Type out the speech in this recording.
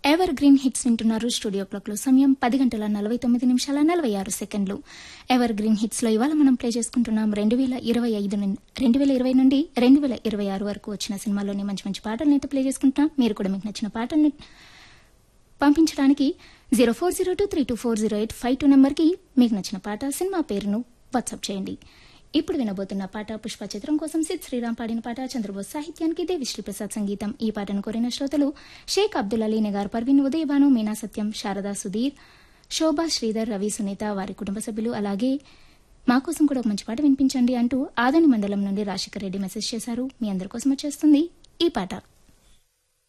ever evergreen hits వింటున్నారు studio clock లో సమయం పది గంటల నలభై తొమ్మిది నిమిషాల నలభై ఆరు సెకండ్లు ఎవర్ గ్రీన్ హిట్స్ లో ఇవాళ మనం ప్లే చేసుకుంటున్నాం రెండు వేల ఇరవై ఐదు రెండు వేల ఇరవై నుండి రెండు వేల ఇరవై ఆరు వరకు వచ్చిన సినిమాలోని మంచి మంచి పాటలను అయితే ప్లే చేసుకుంటున్నాం మీరు కూడా మీకు నచ్చిన పాటల్ని పంపించడానికి zero four zero two three two four zero eight five two నెంబర్కి మీకు నచ్చిన పాట సినిమా పేరును వాట్సాప్ చేయండి ఇప్పుడు వినబోతున్న పాట పుష్ప చిత్రం కోసం సిద్ శ్రీరామ్ పాడిన పాట చంద్రబోస్ సాహిత్యానికి దేవిశ్రీ ప్రసాద్ సంగీతం ఈ పాటను కోరిన శ్రోతలు షేక్ అబ్దుల్ అలీ నెగార్ పర్వీన్ ఉదయభాను మీనా సత్యం శారదా సుధీర్ శోభా శ్రీధర్ రవి సునీత వారి కుటుంబ సభ్యులు అలాగే మా కోసం కూడా ఒక మంచి పాట వినిపించండి అంటూ ఆదని మండలం నుండి రాజశేఖర్ రెడ్డి మెసేజ్ చేశారు మీ అందరి కోసం వచ్చేస్తుంది ఈ పాట